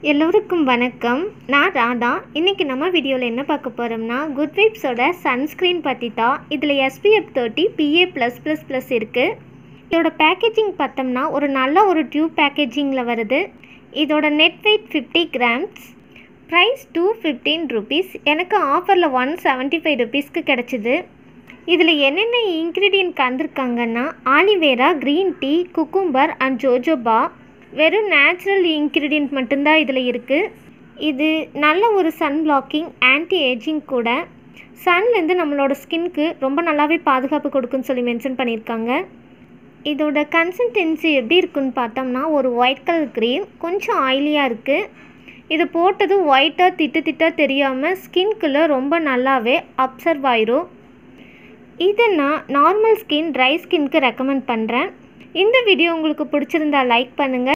எல்லோருக்கும் வணக்கம் நான் ராதா இன்றைக்கி நம்ம வீடியோவில் என்ன பார்க்க போகிறோம்னா குட் வைப்ஸோட சன்ஸ்க்ரீன் பற்றி தான் இதில் SPF thirty PA plus plus plus இருக்குது இதோட பேக்கேஜிங் பார்த்தோம்னா ஒரு நல்ல ஒரு டியூப் பேக்கேஜிங்கில் வருது இதோட net weight fifty grams price two fifteen rupees எனக்கு ஆஃபரில் ஒன் செவன்ட்டி ஃபைவ் ருபீஸ்க்கு கிடச்சிது இதில் என்னென்ன இன்க்ரீடியன்ட் கலந்துருக்காங்கன்னா aloe vera green tea cucumber and jojoba வெறும் நேச்சுரல் இன்க்ரீடியன்ட் மட்டும்தான் இதில் இருக்குது இது நல்ல ஒரு சன் பிளாக்கிங் ஆன்டி ஏஜிங் கூட சன்லேருந்து நம்மளோட ஸ்கின்க்கு ரொம்ப நல்லாவே பாதுகாப்பு கொடுக்குன்னு சொல்லி மென்ஷன் பண்ணியிருக்காங்க இதோட கன்சிஸ்டன்சி எப்படி இருக்குன்னு பார்த்தோம்னா ஒரு ஒயிட் கலர் க்ரீம் கொஞ்சம் ஆயிலியாக இருக்குது இது போட்டது ஒயிட்டாக திட்டு திட்டாக தெரியாமல் ஸ்கின்குள்ளே ரொம்ப நல்லாவே அப்சர்வ் ஆயிரும் இதை நான் நார்மல் ஸ்கின் ட்ரை ஸ்கின்க்கு ரெக்கமெண்ட் பண்ணுறேன் இந்த வீடியோ உங்களுக்கு பிடிச்சிருந்தா லைக் பண்ணுங்கள்